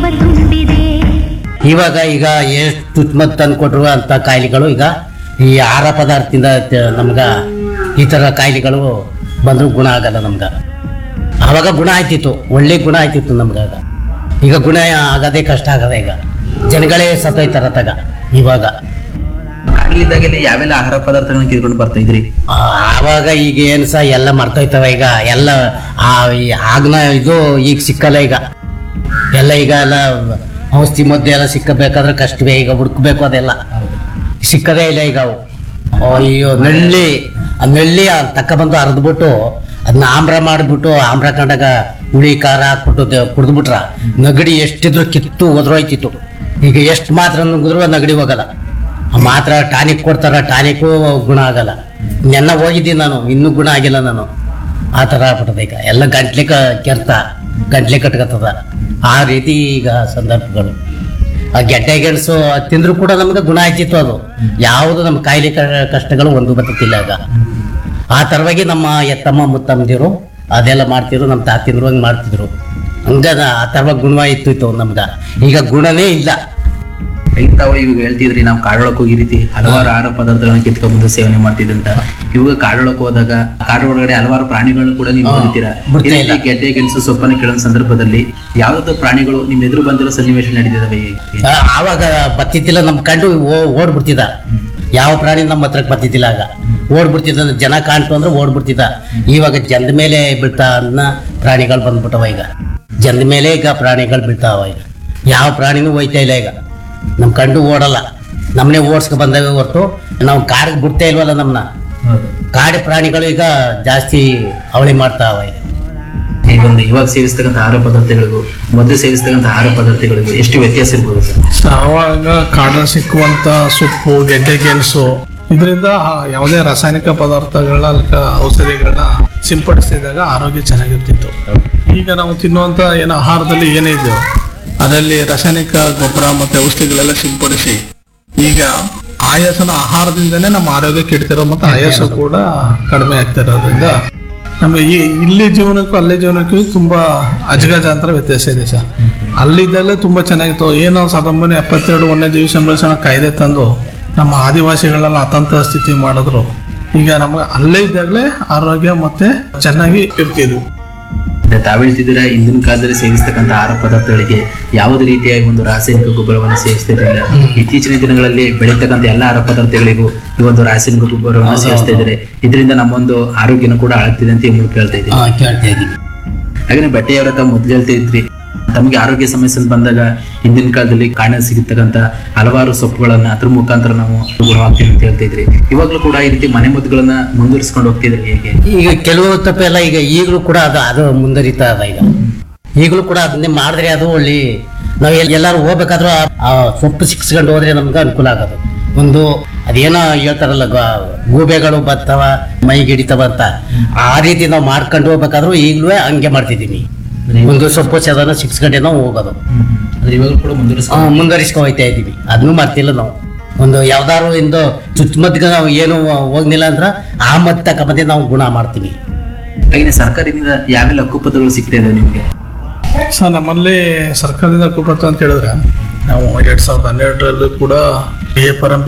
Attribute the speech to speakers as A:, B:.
A: ತುಂಬಿದೆ
B: ಇವಾಗ ಈಗ ಎಷ್ಟು ಚುಚ್ಚುಮದ್ದು ತಂದು ಕೊಟ್ಟರು ಅಂತ ಕಾಯಿಲೆಗಳು ಈಗ ಈ ಆಹಾರ ಪದಾರ್ಥದಿಂದ ತ- ನಮ್ಗ ಈ ಥರ ಕಾಯಿಲೆಗಳು ಬಂದರೂ ಗುಣ ಆಗಲ್ಲ ನಮ್ಗೆ ಆವಾಗ ಗುಣ ಆಯ್ತಿತ್ತು ಒಳ್ಳೆ ಗುಣ ಆಯ್ತಿತ್ತು ನಮ್ಗೆ ಆಗ ಈಗ ಗುಣ ಆಗೋದೇ ಕಷ್ಟ ಆಗದ ಈಗ ಜನಗಳೇ ಸತ್ತೋಯ್ತಾರ ತಗ ಇವಾಗ
C: ಆಗ್ಲಿದ್ದಾಗೆಲ್ಲ ಯಾವೆಲ್ಲ ಆಹಾರ ಪದಾರ್ಥಗಳನ್ನ ಕಿತ್ಕೊಂಡು ಬರ್ತಾ ಇದ್ರಿ
B: ಆ, ಆವಾಗ ಈಗ ಏನು ಸಹ ಎಲ್ಲ ಮರ್ತೋಯ್ತವ ಈಗ ಎಲ್ಲ ಆ ಈ ಆಗ್ನ ಇದು ಈಗ ಸಿಕ್ಕಲ್ಲ ಈಗ ಎಲ್ಲ ಈಗ ಎಲ್ಲ ಔಷಧಿ ಮದ್ದು ಎಲ್ಲ ಸಿಕ್ಕಬೇಕಾದ್ರೆ ಕಷ್ಟವೇ ಈಗ ಹುಡುಕ್ಬೇಕು ಅದೆಲ್ಲ ಸಿಕ್ಕದೇ ಇಲ್ಲ ಈಗ ಅವು ಅಯ್ಯೋ ನಳ್ಳಿ ಆ ನಳ್ಳಿ ತಕ್ಕ ಅರ್ದ್ಬಿಟ್ಟು ಅದನ್ನ ಆಮ್ರ ಮಾಡಿಬಿಟ್ಟು ಆಮ್ರ ಕಂಡಾಗ ಹುಳಿ ಖಾರ ಹಾಕ್ಬಿಟ್ಟು ಕುಡಿದ್ಬಿಟ್ರ ನಗಡಿ ಎಷ್ಟಿದ್ರು ಕಿತ್ತು ಒದ್ರೋಯ್ತಿತ್ತು ಈಗ ಎಷ್ಟು ಮಾತ್ರ ನುಗ್ಗಿದ್ರು ನಗಡಿ ಹೋಗಲ್ಲ ಆ ಮಾತ್ರ ಟಾನಿಕ್ ಕೊಡ್ತಾರ ಟಾನಿಕ್ಕು ಗುಣ ಆಗಲ್ಲ ನೆನ್ನ ಹೋಗಿದ್ದೀನಿ ನಾನು ಇನ್ನೂ ಗುಣ ಆಗಿಲ್ಲ ನಾನು ಆ ಥರ ಆಗ್ಬಿಟ್ಟದ ಈಗ ಎಲ್ಲ ಗಂಟ್ಲೆ ಕ ಕೆರ್ತ ಗಂಟ್ಲೆ ಕಟ್ಕತ್ತದ ಆ ರೀತಿ ಈಗ ಸಂದರ್ಭಗಳು ಆ ಗೆಡ್ಡೆ ಗೆಣಸು ಅದ್ ತಿಂದ್ರು ಕೂಡ ನಮ್ಗೆ ಗುಣ ಆಯ್ತಿತ್ತು ಅದು ಯಾವುದು ನಮ್ಮ ಕಾಯಿಲೆ ಕ- ಕಷ್ಟಗಳು ಒಂದು ಬರ್ತತಿಲ್ಲ ಆಗ ಆ ಥರವಾಗಿ ನಮ್ಮ ಎತ್ತಮ್ಮ ಮುತ್ತಮ್ಮದಿರು ಅದೆಲ್ಲ ಮಾಡ್ತಿದ್ರು ನಮ್ಮ ತಾತಿಂದ್ರು ಹಂಗೆ ಮಾಡ್ತಿದ್ರು ಹಂಗ ಆ ಥರವಾಗಿ ಗುಣವಾಯಿತ್ತು ನಮ್ಗೆ ಈಗ ಗುಣನೇ ಇಲ್ಲ
C: ಈಗ ತಾವು ಇವಾಗ ಹೇಳ್ತಿದ್ರಿ ನಾವು ಕಾಡೊಳಕ್ ಹೋಗಿ ರೀತಿ ಹಲವಾರು ಆಹಾರ ಪದಾರ್ಥಗಳನ್ನ ಕಿತ್ಕೊಂಡ್ಬಂದು ಸೇವನೆ ಮಾಡ್ತಿದ್ದಂತ ಇವಾಗ ಕಾಡೊಳಕ್ ಹೋದಾಗ ಕಾಡು ಒಳಗಡೆ ಹಲವಾರು ಪ್ರಾಣಿಗಳು ಕೂಡ ನೀವು
B: ಹಾ,
C: ನೋಡ್ತೀರಾ
B: ಬಿಡ್ತಾ
C: ಈ
B: ಇಲ್ಲ.
C: ರೀತಿ ಗೆಡ್ಡೆ ಗೆಣಸು ಸೊಪ್ಪನ್ನು ಕೇಳೋ ಸಂದರ್ಭದಲ್ಲಿ ಯಾವ್ದಾದ್ರು ಪ್ರಾಣಿಗಳು ನಿಮ್ ಎದುರು ಬಂದಿರೋ ಸನ್ನಿವೇಶ ನಡೆದಿದಾವೆ
B: ಆ, ಆವಾಗ ಬತ್ತಿದ್ದಿಲ್ಲ ನಮ್ ಕಂಡು ಓ- ಓಡ್ಬಿಡ್ತಿದ್ದ ಯಾವ ಪ್ರಾಣಿ ನಮ್ಮ ಹತ್ರಕ್ಕೆ ಬರ್ತಿದ್ದಿಲ್ಲ ಆಗ ಓಡ್ಬಿಡ್ತಿದ್ದ ಜನ ಕಾಣ್ತು ಅಂದ್ರೆ ಓಡ್ಬಿಡ್ತಿದ್ದ ಇವಾಗ ಜನದ ಮೇಲೆ ಬೀಳ್ತಾ ಅನ್ನ ಪ್ರಾಣಿಗಳು ಬಂದ್ಬಿಟ್ಟವ ಈಗ ಜನದ ಮೇಲೆ ಈಗ ಪ್ರಾಣಿಗಳು ಬೀಳ್ತಾವ ಈಗ ಯಾವ ಪ್ರಾಣಿನೂ ಹೋಯ್ತಾ ಇಲ್ಲ ಈಗ ನಮ್ ಕಂಡು ಓಡಲ್ಲ ನಮ್ಮನೆ ಓಡಿಸ್ಕೊ ಬಂದವೆ ಹೊರ್ತು ನಾವು ಕಾಡಿಗೆ ಬಿಡ್ತಾ ಇಲ್ವಲ್ಲ ನಮ್ಮನ್ನ ಕಾಡು ಪ್ರಾಣಿಗಳು ಈಗ ಜಾಸ್ತಿ ಅವಳಿ ಮಾಡ್ತಾವ ಈಗ
C: ಈಗ ಒಂದು ಇವಾಗ ಸೇವಿಸ್ತಕ್ಕಂಥ ಆಹಾರ ಪದಾರ್ಥಗಳಿಗೂ ಮೊದಲು ಸೇವಿಸ್ತಕ್ಕಂಥ ಆಹಾರ ಪದಾರ್ಥಗಳಿಗೂ ಎಷ್ಟು ವ್ಯತ್ಯಾಸ ಇರ್ಬೋದು ಸರ್
D: ಆವಾಗ ಕಾಡಲ್ಲಿ ಸಿಕ್ಕುವಂತ ಸೊಪ್ಪು ಗೆಡ್ಡೆ ಗೆಣಸು ಇದರಿಂದ ಯಾವುದೇ ರಾಸಾಯನಿಕ ಪದಾರ್ಥಗಳನ್ನ ಅಥವಾ ಔಷಧಿಗಳನ್ನ ಸಿಂಪಡಿಸಿದಾಗ ಆರೋಗ್ಯ ಚೆನ್ನಾಗಿರ್ತಿತ್ತು ಈಗ ನಾವು ತಿನ್ನುವಂತ ಏನು ಆಹಾರದಲ್ಲಿ ಏನೇ ಇದೆಯೋ ಅದರಲ್ಲಿ ರಾಸಾಯನಿಕ ಗೊಬ್ಬರ ಮತ್ತೆ ಔಷಧಿಗಳೆಲ್ಲ ಸಿಂಪಡಿಸಿ ಈಗ ಆಯಾಸನ ಆಹಾರದಿಂದನೇ ನಮ್ಮ ಆರೋಗ್ಯ ಕೆಡ್ತಿರೋ ಮತ್ತೆ ಆಯಾಸ ಕೂಡ ಕಡಿಮೆ ಆಗ್ತಿರೋದ್ರಿಂದ ನಮಗೆ ಈ ಇಲ್ಲಿ ಜೀವನಕ್ಕೂ ಅಲ್ಲಿ ಜೀವನಕ್ಕೂ ತುಂಬಾ ಅಜಗಜಾಂತರ ವ್ಯತ್ಯಾಸ ಇದೆ ಸರ್ ಅಲ್ಲಿದ್ದಲ್ಲೇ ತುಂಬಾ ಚೆನ್ನಾಗಿತ್ತು ಏನೋ ಸಾವಿರದ ಒಂಬೈನೂರ ಎಪ್ಪತ್ತೆರಡು ವನ್ಯಜೀವಿ ಸಂರಕ್ಷಣಾ ಕಾಯ್ದೆ ತಂದು ನಮ್ಮ ಆದಿವಾಸಿಗಳನ್ನೆಲ್ಲ ಅತಂತ್ರ ಸ್ಥಿತಿ ಮಾಡಿದ್ರು ಈಗ ನಮಗೆ ಅಲ್ಲೇ ಇದ್ದಾಗಲೇ ಆರೋಗ್ಯ ಮತ್ತೆ ಚೆನ್ನಾಗಿ ಇರ್ತಿದ್ವಿ
C: ಮತ್ತೆ ತಾವು ಹೇಳ್ತಿದ್ದೀರಾ ಹಿಂದಿನ ಕಾಲದಲ್ಲಿ ಸೇವಿಸ್ತಕ್ಕಂಥ ಆಹಾರ ಪದಾರ್ಥಗಳಿಗೆ ಯಾವುದೇ ರೀತಿಯ ಒಂದು ರಾಸಾಯನಿಕ ಗೊಬ್ಬರವನ್ನು ಸೇವಿಸ್ತಿರಲಿಲ್ಲ ಇತ್ತೀಚಿನ ದಿನಗಳಲ್ಲಿ ಬೆಳೀತಕ್ಕಂಥ ಎಲ್ಲ ಆಹಾರ ಪದಾರ್ಥಗಳಿಗೂ ಈ ಒಂದು ರಾಸಾಯನಿಕ ಗೊಬ್ಬರವನ್ನು ಸೇವಿಸ್ತಾ ಇದ್ದಾರೆ ಇದರಿಂದ ನಮ್ಮೊಂದು ಆರೋಗ್ಯನೂ ಕೂಡ ಆಗ್ತಿದೆ ಅಂತ ಈ ಮೂಲಕ ಹೇಳ್ತಾ ಇದ್ದೀನಿ
B: ಆ, ಕೇಳ್ತಾ ಇದ್ದೀನಿ
C: ಹಾಗೆ ಬಟ್ಟೆಯವರ ತಾವು ಮೊದಲು ಹೇಳ್ತಾ ಇದ್ರಿ ತಮಗೆ ಆರೋಗ್ಯ ಸಮಸ್ಯೆ ಬಂದಾಗ ಹಿಂದಿನ ಕಾಲದಲ್ಲಿ ಕಾಣ ಸಿಗತಕ್ಕಂತ ಹಲವಾರು ಸೊಪ್ಪುಗಳನ್ನ ಅದ್ರ ಮುಖಾಂತರ ನಾವು ಗುಣವಾಗ್ತೀವಿ ಅಂತ ಹೇಳ್ತಾ ಇದ್ರಿ ಇವಾಗ್ಲೂ ಕೂಡ ಈ ರೀತಿ ಮನೆ ಮದ್ದುಗಳನ್ನ ಮುಂದುವರಿಸ್ಕೊಂಡು ಹೋಗ್ತಿದ್ರಿ ಹೇಗೆ
B: ಈಗ ಕೆಲವು ತಪ್ಪೆಲ್ಲ ಈಗ ಈಗಲೂ ಕೂಡ ಅದು ಅದು ಮುಂದುವರಿತಾ ಅದ ಈಗ ಈಗಲೂ ಕೂಡ ಅದನ್ನೇ ಮಾಡಿದ್ರೆ ಅದು ಒಳ್ಳೆ ನಾವು ಎಲ್- ಎಲ್ಲಾರು ಹೋಗ್ಬೇಕಾದ್ರೂ ಆ- ಆ ಸೊಪ್ಪು ಸಿಕ್ಸ್ಕೊಂಡು ಹೋದ್ರೆ ನಮ್ಗೆ ಅನುಕೂಲ ಆಗೋದು ಒಂದು ಅದೇನೋ ಹೇಳ್ತಾರಲ್ಲ ಗ- ಗೂಬೆಗಳು ಬರ್ತಾವ ಮೈಗೆ ಹಿಡಿತಾವ ಅಂತ ಆ ರೀತಿ ನಾವು ಮಾಡ್ಕೊಂಡು ಹೋಗ್ಬೇಕಾದ್ರೂ ಈಗಲೂ ಹಂಗೆ ಮಾಡ್ತಿದ್ದೀನಿ ಒಂದು ಸೊಪ್ಪು ಸದನ ಸಿಕ್ಸ್ಕೊಂಡೆ ನಾವು ಹೋಗೋದು
C: ಅಂದ್ರೆ ಇವಾಗಲೂ ಕೂಡ
B: ಆ,
C: ಮುಂದುವರಿಸ್ಕೊಂಡು
B: ಮುಂದುವರಿಸ್ಕೊ ಹೋಗ್ತಾ ಇದ್ದೀವಿ ಅದನ್ನು ಮಾಡ್ತಿಲ್ಲ ನಾವು ಒಂದು ಯಾವ್ದಾದ್ರು ಇಂದು ಚುಚ್ಚುಮದ್ದಿಗೆ ನಾವು ಏನು ಹೋಗ್ಲಿಲ್ಲ ಅಂದ್ರೆ ಆ ಮದ್ದು ತಗೊಂಬಂದು ನಾವು ಗುಣ ಮಾಡ್ತೀವಿ
C: ಹಾಗೆ ಸರ್ಕಾರದಿಂದ ಯಾವೆಲ್ಲ ಹಕ್ಕುಪತ್ರಗಳು ಸಿಗ್ತಾ ಇದಾವೆ ನಿಮ್ಗೆ
D: ಸರ್ ನಮ್ಮಲ್ಲಿ ಸರ್ಕಾರದಿಂದ ಹಕ್ಕುಪತ್ರ ಅಂತ ಹೇಳಿದ್ರೆ ನಾವು ಎರಡ್ ಸಾವಿರದ ಹನ್ನೆರಡರಲ್ಲೂ ಕೂಡ ಎ ಪರಂಪಿ